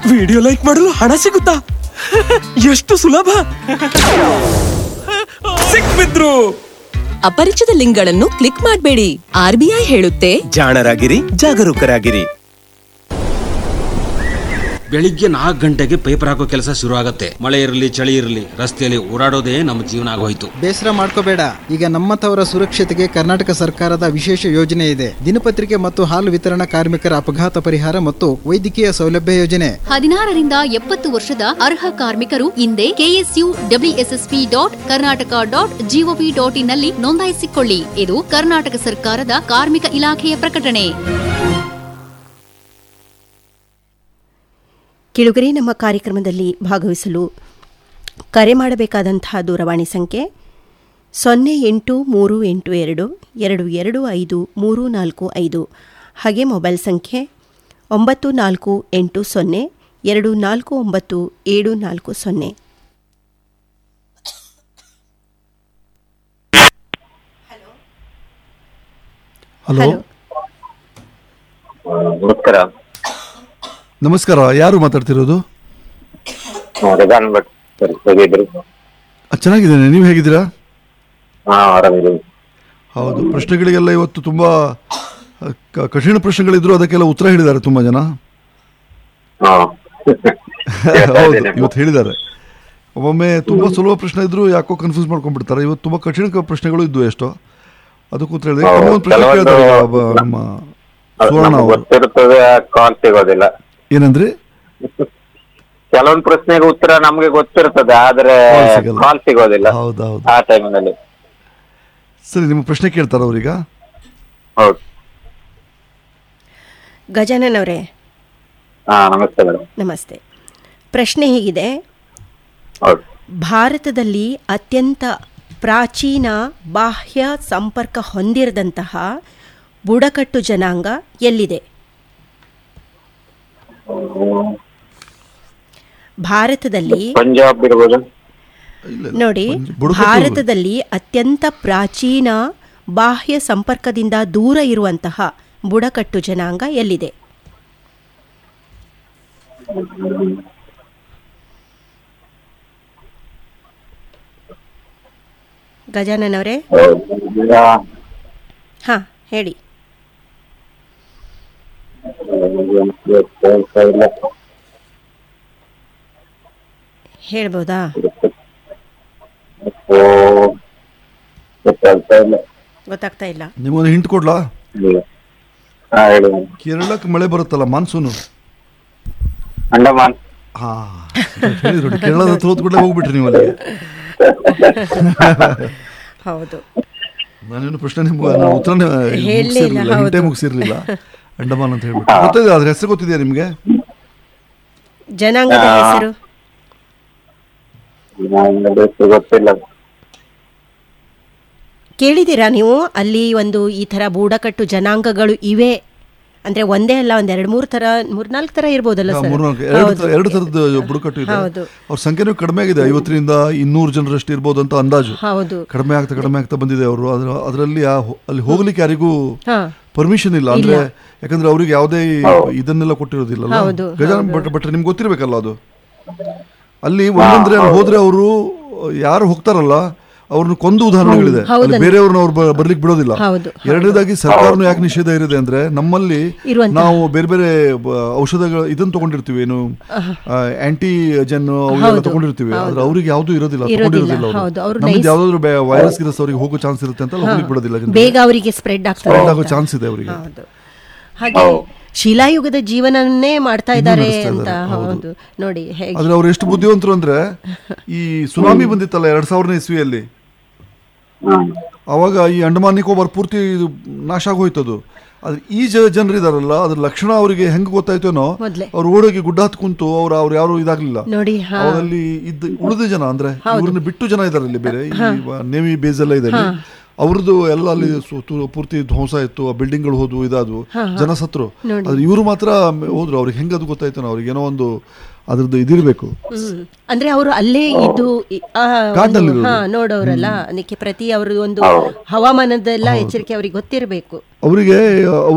Video like ಮಾಡಲು ಹಣ ಸಿಗುತ್ತಾ ಎಷ್ಟು ಸುಲಭ ಸಿಕ್ಬಿದ್ರು ಅಪರಿಚಿತ ಲಿಂಕ್ಗಳನ್ನು ಕ್ಲಿಕ್ ಮಾಡಬೇಡಿ ಆರ್ಬಿಐ ಹೇಳುತ್ತೆ ಜಾಣರಾಗಿರಿ ಜಾಗರೂಕರಾಗಿರಿ ಬೆಳಿಗ್ಗೆ ನಾಲ್ಕು ಗಂಟೆಗೆ ಪೇಪರ್ ಹಾಕೋ ಕೆಲಸ ಶುರು ಆಗತ್ತೆ ಮಳೆ ಇರಲಿ ಚಳಿ ಇರಲಿ ರಸ್ತೆಯಲ್ಲಿ ಓಡಾಡೋದೇ ನಮ್ಮ ಜೀವನ ಆಗೋಯ್ತು ಬೇಸರ ಮಾಡ್ಕೋಬೇಡ ಈಗ ನಮ್ಮಂಥವರ ಸುರಕ್ಷತೆಗೆ ಕರ್ನಾಟಕ ಸರ್ಕಾರದ ವಿಶೇಷ ಯೋಜನೆ ಇದೆ ದಿನಪತ್ರಿಕೆ ಮತ್ತು ಹಾಲು ವಿತರಣಾ ಕಾರ್ಮಿಕರ ಅಪಘಾತ ಪರಿಹಾರ ಮತ್ತು ವೈದ್ಯಕೀಯ ಸೌಲಭ್ಯ ಯೋಜನೆ ಹದಿನಾರರಿಂದ ಎಪ್ಪತ್ತು ವರ್ಷದ ಅರ್ಹ ಕಾರ್ಮಿಕರು ಹಿಂದೆ KSU WSSP dot Karnataka dot GOV dot ಇನ್ನಲ್ಲಿ ನೋಂದಾಯಿಸಿಕೊಳ್ಳಿ ಇದು ಕರ್ನಾಟಕ ಸರ್ಕಾರದ ಕಾರ್ಮಿಕ ಇಲಾಖೆಯ ಪ್ರಕಟಣೆ ಕಿಳುಗರೆ ನಮ್ಮ ಕಾರ್ಯಕ್ರಮದಲ್ಲಿ ಭಾಗವಹಿಸಲು ಕರೆ ಮಾಡಬೇಕಾದಂತಹ ದೂರವಾಣಿ ಸಂಖ್ಯೆ ಸೊನ್ನೆ ಎಂಟು ಮೂರು ಎಂಟು ಎರಡು ಎರಡು ಎರಡು ಐದು ಮೂರು ನಾಲ್ಕು ಐದು ಹಾಗೆ ಮೊಬೈಲ್ ಸಂಖ್ಯೆ ಒಂಬತ್ತು ನಾಲ್ಕು ಎಂಟು ಸೊನ್ನೆ ಎರಡು ನಾಲ್ಕು ಒಂಬತ್ತು ಏಳು ನಾಲ್ಕು ಸೊನ್ನೆ ಹಲೋ ಹಲೋ ನಮಸ್ಕಾರ ನಮಸ್ಕಾರ ಯಾರು ಮಾತಾಡ್ತಿರೋದು ರಿದಾನ್ ಭಟ್ ಸರ್ ಹೇಗಿದ್ರಿ ಆ, ಚೆನ್ನಾಗಿದ್ದೇನೆ ನೀವು ಹೇಗಿದ್ದೀರಾ ಹಾ ಆರಾಮಿದ್ದೀನಿ ಹೌದು ಪ್ರಶ್ನೆಗಳಿಗೆಲ್ಲ ಇವತ್ತು ತುಂಬ ಆ, ಕ- ಕಠಿಣ ಪ್ರಶ್ನೆಗಳಿದ್ರು ಅದಕ್ಕೆಲ್ಲ ಉತ್ತರ ಹೇಳಿದ್ದಾರೆ ತುಂಬ ಜನ ಹಾ ಹೌದು ಇವತ್ತು ಹೇಳಿದ್ದಾರೆ ಒಮ್ಮೊಮ್ಮೆ ತುಂಬ ಸುಲಭ ಪ್ರಶ್ನೆ ಇದ್ರು ಯಾಕೋ ಕನ್ಫ್ಯೂಸ್ ಮಾಡ್ಕೊಂಡ್ಬಿಡ್ತಾರೆ ಇವತ್ತು ತುಂಬ ಕಠಿಣ ಕ- ಪ್ರಶ್ನೆಗಳು ಇದ್ವು ಎಷ್ಟೋ ಅದಕ್ಕೆ ಉತ್ತರ ಹೇಳಿದೆ ಹೌದು, ಕೆಲವೊಂದು ಪ್ರಶ್ನೆ ಕೆಲವೊಂದು- ಕೇಳ್ತಾರೆ ಈಗ ಬ- ನಮ್ಮ ಅದು ಸುವರ್ಣ ನಮ್ಗೆ ಅವರು ಗೊತ್ತಿರ್ತದೆ ಕಾಲ್ ಸಿಗೋದಿಲ್ಲ ಏನಂದ್ರಿ ಕೆಲವೊಂದು ಪ್ರಶ್ನೆಗೆ ಉತ್ತರ ನಮ್ಗೆ ಗೊತ್ತಿರ್ತದೆ ಆದ್ರೆ Call ಸಿಗಲ್ಲ. ಕಾಲ್ ಸಿಗೋದಿಲ್ಲ ಹೌದು ಹೌದು ಆ ಟೈಮಿನಲ್ಲಿ ಸರಿ ನಿಮ್ಮ ಪ್ರಶ್ನೆ ಕೇಳ್ತಾರ ಅವ್ರೀಗ ಹೌದು ಗಜಾನನ್ ಅವರೇ ಹಾ ನಮಸ್ತೆ ಮೇಡಮ್ ನಮಸ್ತೆ ಪ್ರಶ್ನೆ ಹೀಗಿದೆ ಹೌದು ಭಾರತದಲ್ಲಿ ಅತ್ಯಂತ ಪ್ರಾಚೀನ ಬಾಹ್ಯ ಸಂಪರ್ಕ ಹೊಂದಿರದಂತಹ ಬುಡಕಟ್ಟು ಜನಾಂಗ ಎಲ್ಲಿದೆ ಭಾರತದಲ್ಲಿ ಪಂಜಾಬ್ ಇರ್ಬೋದು ಇಲ್ಲ, ಇಲ್ಲ. ನೋಡಿ ಪಂಜ- ಬುಡಕಟ್ಟು ಭಾರತದಲ್ಲಿ ಅತ್ಯಂತ ಪ್ರಾಚೀನ ಬಾಹ್ಯ ಸಂಪರ್ಕದಿಂದ ದೂರ ಇರುವಂತಹ ಬುಡಕಟ್ಟು ಜನಾಂಗ ಎಲ್ಲಿದೆ ಗಜಾನನ್ ಅವರೇ ಹೌದು. ಈಗ, ಹಾ ಹೇಳಿ ಗೊತ್ತಾಗ್ತಾ ಇಲ್ಲ. ಹೇಳ್ಬೋದಾ ಓ, ಗೊತ್ತಾಗ್ತಾ ಇಲ್ಲ ಗೊತ್ತಾಗ್ತಾ ಇಲ್ಲ ನಿಮಗೊಂದು ಹಿಂಟ್ ಕೊಡ್ಲಾ ಇಲ್ಲ. ಹಾ ಹೇಳಿ madam. ಕೇರಳಕ್ಕೆ ಮಳೆ ಬರುತ್ತಲ್ಲ ಮಾನ್ಸೂನು ಅಂಡಮಾನ್ ಹಾ ಹೇಳಿದ್ರು ನೋಡಿ ಕೇರಳದ ಹತ್ರ ಹೋದ್ ಕೂಡಲೇ ಹೋಗ್ಬಿಟ್ರಿ ನೀವು ಅಲ್ಲಿಗೆ ಹೌದು ನಾನೇನು ಪ್ರಶ್ನೆ ನಿಮ್ಮ ನಾನು ಉತ್ತರನೇ ಹೇಳಲೇ ಇಲ್ಲ, ಮುಗಿಸಿರ್ಲಿಲ್ಲ ಹಿಂಟೆ ಹೌದು. ಮುಗಿಸಿರ್ಲಿಲ್ಲ ಅಂಡಮಾನ್ ಅಂತ ಹೇಳ್ಬಿಟ್ಟು ಗೊತ್ತಿದೆ ಅದ್ರ ಹೆಸರು ಗೊತ್ತಿದೆಯಾ ನಿಮಗೆ ಜನಾಂಗದ ಆ. ಹೆಸರು ನಂಗೆ ಗೊತ್ತಿಲ್ಲ ಕೇಳಿದ್ದೀರಾ ನೀವು ಅಲ್ಲಿ ಒಂದು ಈ ಥರ ಬುಡಕಟ್ಟು ಜನಾಂಗಗಳು ಇವೆ ಅಂದ್ರೆ ಒಂದೇ ಅಲ್ಲ ಒಂದ್ ಎರಡ್ ಮೂರ್ ತರ ಮೂರ್ನಾಲ್ಕು ತರ ಇರ್ಬೋದಲ್ಲ ಹಾ, ಸರ್ ಮೂರ್ನಾಲ್ಕು ಎರಡು ಹೌದು. ತರ- ಎರಡು ತರದ ಬುಡಕಟ್ಟು ಇದೆ ಹೌದು. ಅವ್ರ ಸಂಖ್ಯೆನೂ ಕಡಿಮೆ ಆಗಿದೆ ಐವತ್ತರಿಂದ ಇನ್ನೂರು ಜನರಷ್ಟು ಇರ್ಬೋದು ಅಂತ ಅಂದಾಜು ಹೌದು ಕಡಿಮೆ ಆಗ್ತಾ ಕಡಿಮೆ ಆಗ್ತಾ ಬಂದಿದೆ ಅವರು ಅದ್ರ ಅದರಲ್ಲಿ ಆ ಹೊ- ಅಲ್ಲಿ ಹೋಗ್ಲಿಕ್ಕೆ ಯಾರಿಗೂ ಹಾ ಪರ್ಮಿಷನ್ ಇಲ್ಲ ಅಂದ್ರೆ ಯಾಕಂದ್ರೆ ಅವ್ರಿಗೆ ಯಾವುದೇ ಇದನ್ನೆಲ್ಲ ಕೊಟ್ಟಿರೋದಿಲ್ಲ ಹೌದು, ಗಜಾನನ್ ಭಟ್ ಭಟ್ರೆ ನಿಮ್ಗೆ ಗೊತ್ತಿರ್ಬೇಕಲ್ಲ ಅದು ಅಲ್ಲಿ ಒಂದೊಂದ್ರೆ ಅಲ್ಲಿ ಹೋದ್ರೆ ಅವರು ಯಾರು ಹೋಗ್ತಾರಲ್ಲ ಅವ್ರನ್ನ ಕೊಂದು ಉದಾಹರಣೆಗಳಿದೆ ಅಲ್ಲಿ ಬೇರೆಯವ್ರನ್ನ ಅವ್ರು ಬ- ಬರ್ಲಿಕ್ಕೆ ಬಿಡೋದಿಲ್ಲ ಹೌದು, ಎರಡನೇದಾಗಿ ಸರ್ಕಾರನು ಯಾಕೆ ನಿಷೇಧ ಇರಿದೆ ಅಂದ್ರೆ ನಮ್ಮಲ್ಲಿ ಇರುವಂತಹ- ನಾವು ಬೇರೆ ಬೇರೆ ಬ- ಔಷಧಗಳು ಇದನ್ನ ತಗೊಂಡಿರ್ತೀವಿ ಏನು ಆಂಟಿ ಜನ್ ಅವೆಲ್ಲ ತಗೊಂಡಿರ್ತೀವಿ ಆದ್ರೆ ಅವ್ರಿಗೆ ಯಾವ್ದು ಇರೋದಿಲ್ಲ ತಗೊಂಡಿರೋದಿಲ್ಲ ಹೌದು, ಅವರು ಅವ್ರು ನಮ್ದು ನೈಸ್- ಯಾವ್ದಾದ್ರು ವೈರಸ್ ಗಿರಸ್ ಅವ್ರಿಗೆ ಹೋಗೋ ಚಾನ್ಸ್ ಇರುತ್ತೆ ಅಂತ ಹೋಗ್ಲಿಕ್ಕೆ ಬಿಡೋದಿಲ್ಲ ಜನರಿಗೆ. ಬೇಗ ಅವರಿಗೆ ಸ್ಪ್ರೆಡ್ ಆಗ್ತದೆ Spread ಆಗೋ ಚಾನ್ಸ್ ಇದೆ ಅವರಿಗೆ ಹೌದು ಹಾಗೆ ಶಿಲಾಯುಗದ ಜೀವನನ್ನೇ ಮಾಡ್ತಾ ಇದ್ದಾರೆ ನಡೆಸ್ತಾ ಅಂತ ಇದ್ದಾರೆ, ಹೌದು. ಹೌದು ನೋಡಿ ಹೇಗೆ ಆದ್ರೆ ಅವ್ರು ಎಷ್ಟು ಬುದ್ಧಿವಂತರು ಅಂದ್ರೆ ಈ ಸುನಾಮಿ ಬಂದಿತ್ತಲ್ಲ ಎರಡ್ ಸಾವಿರನೇ ಇಸ್ವಿಯಲ್ಲಿ ಹ್ಮ್ ಅವಾಗ ಈ ಅಂಡಮಾನ್ ನಿಕೋಬಾರ್ ಪೂರ್ತಿ ಇದು ನಾಶ ಆಗೋಯ್ತದು ಆದ್ರೆ ಈ ಜ ಜನರಿದಾರಲ್ಲ ಅದ್ರ ಲಕ್ಷಣ ಅವರಿಗೆ ಹೆಂಗ್ ಗೊತ್ತಾಯ್ತೇನೋ ಮೊದ್ಲೇ. ಅವ್ರು ಓಡೋಗಿ ಗುಡ್ಡ ಹತ್ ಕುಂತು ಅವ್ರು ಅವ್ರು ಯಾರು ಇದಾಗ್ಲಿಲ್ಲ ನೋಡಿ ಹಾ ಅವಾಗಲ್ಲಿ ಇದ್ದ ಉಳಿದ ಜನ ಅಂದ್ರೆ ಇವ್ರನ್ನ ಬಿಟ್ಟು ಜನ ಇದಾರೆ ಇಲ್ಲಿ ಬೇರೆ ಈ ನೇವಿ ಬೇಸ್ ಎಲ್ಲ ಇದೆ ಅಲ್ಲಿ. ಅವ್ರದ್ದು ಎಲ್ಲ ಅಲ್ಲಿ ಸುತ್ತು ಪೂರ್ತಿ ಧ್ವಂಸ ಇತ್ತು ಆ ಬಿಲ್ಡಿಂಗ್ಗಳು ಹೋದ್ವು ಇದಾದ್ವು ಜನ ಸತ್ರು ಆದ್ರೆ ಇವರು ಮಾತ್ರ ಹೋದ್ರು ಅವ್ರಿಗೆ ಹೆಂಗದು ಗೊತ್ತಾಯ್ತೇನೋ ಅವ್ರಿಗೆ ಏನೋ ಒಂದು ಅದ್ರದ್ದು ಇದಿರ್ಬೇಕು ಹ್ಮ್. ಅಂದ್ರೆ ಅವರು ಅಲ್ಲೇ ಇದ್ದು ಇ- ಆ ಒಂದು- ಕಾಡ್ನಲ್ಲಿರೋರು. ಹಾ ನೋಡೋರಲ್ಲ ಅದಕ್ಕೆ ಪ್ರತಿ ಅವ್ರದ್ದು ಒಂದು ಹವಾಮಾನದೆಲ್ಲ ಎಚ್ಚರಿಕೆ ಅವ್ರಿಗೆ ಗೊತ್ತಿರಬೇಕು ಅವರಿಗೆ